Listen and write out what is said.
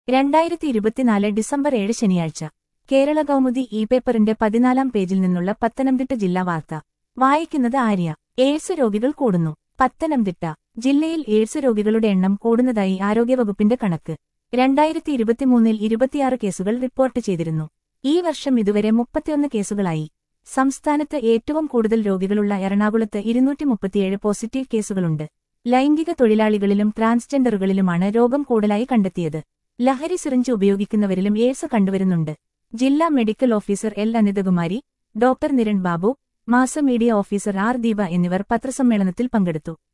രണ്ടായിരത്തി ഇരുപത്തിനാല് ഡിസംബർ ഏഴ് ശനിയാഴ്ച കേരള കൗമുദി ഇ പേപ്പറിന്റെ പതിനാലാം പേജിൽ നിന്നുള്ള പത്തനംതിട്ട ജില്ലാ വാർത്ത വായിക്കുന്നത് ആര്യ എയ്ഡ്സ് രോഗികൾ കൂടുന്നു പത്തനംതിട്ട ജില്ലയിൽ എയ്ഡ്സ് രോഗികളുടെ എണ്ണം കൂടുന്നതായി ആരോഗ്യവകുപ്പിന്റെ കണക്ക് രണ്ടായിരത്തി ഇരുപത്തിമൂന്നിൽ ഇരുപത്തിയാറ് കേസുകൾ റിപ്പോർട്ട് ചെയ്തിരുന്നു ഈ വർഷം ഇതുവരെ മുപ്പത്തിയൊന്ന് കേസുകളായി സംസ്ഥാനത്ത് ഏറ്റവും കൂടുതൽ രോഗികളുള്ള എറണാകുളത്ത് ഇരുന്നൂറ്റി മുപ്പത്തിയേഴ് പോസിറ്റീവ് കേസുകളുണ്ട് ലൈംഗിക തൊഴിലാളികളിലും ട്രാൻസ്ജെൻഡറുകളിലുമാണ് രോഗം കൂടുതലായി കണ്ടെത്തിയത് ലഹരി സിറിഞ്ച് ഉപയോഗിക്കുന്നവരിലും എയ്ഡ്സ് കണ്ടുവരുന്നുണ്ട് ജില്ലാ medical officer L Anithakumari doctor Niran Babu mass media officer R Deepa എന്നിവർ പത്രസമ്മേളനത്തിൽ പങ്കെടുത്തു